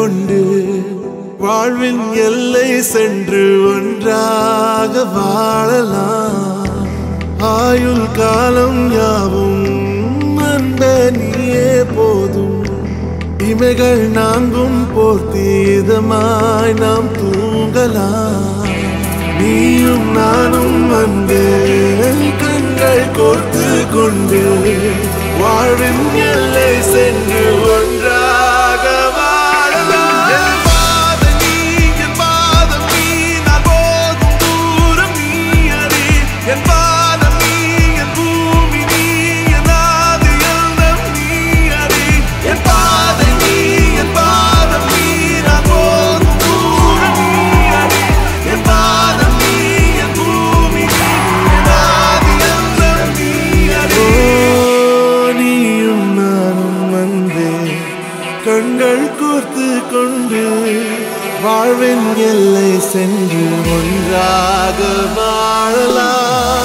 கொண்டு வாழ்வின் எல்லை சென்று ஒன்றாக வாழலாம் ஆயுள் காலம் யாவும் அன்ப நீயே போதும் இமைகள் நான்கும் போர்த்தி இதமாய் நாம் தூங்கலாம் நீயும் நானும் அன்பே கண்கள் கோர்த்து கொண்டு வாழ்வின் எல்லை சென்று ஒன்றாக வாழலாம் என் பாதம் நீ, என் பாதம் நீ, நான் போகும் தூரம் நீ அறி. என் பாதம் நீ, என் பூமி நீ, என் ஆதி எல்லாம் நீ அறி. என் பாதை நீ, என் பாதம் நீ, நான் போகும் தூரம் நீ அறி. என் பாதம் நீ, என் பூமி நீ, என் ஆதி எல்லாம் நீ அறி. ஓ, நீயும் நானும் வந்தே கண்கள் கோர்த்து கொண்டு வாழ்வின் எல்லை சென்று ஒன்றாக வாழலாம்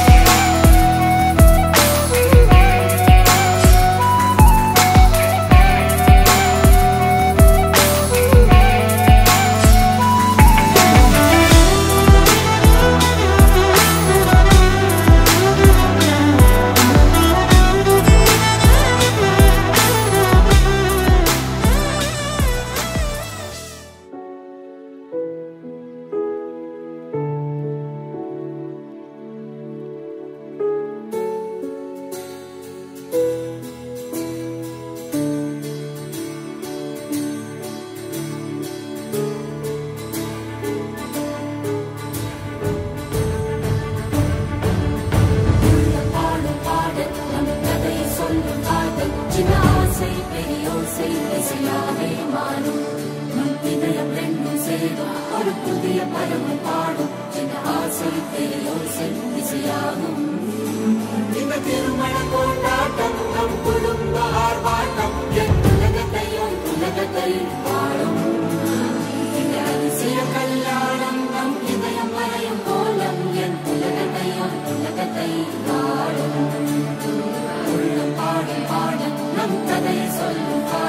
பாடும் பாடல் நம் கதை சொல்லும் காதல் சின்ன ஆசை பெரியோசை இசையாவே மாறும் நம் இதயம் ரெண்டும் சேரும் ஒரு புதிய பருவம் பாடும் சின்ன ஆசை பெரியோசை இசையாகும் இந்த திருமண கொண்டாட்டம் நம் குடும்ப ஆர்ப்பாட்டம் என் உலகத்தையும் உலகத்தை வாழும் இந்த அதிசய கல்யாணம் நம் இதயம் வரையும் கோலம் என் உலகத்தையும் உலகத்தை வாழும் உள்ளம் பாடும் பாடம் நம் கதை சொல்லும் பாடம்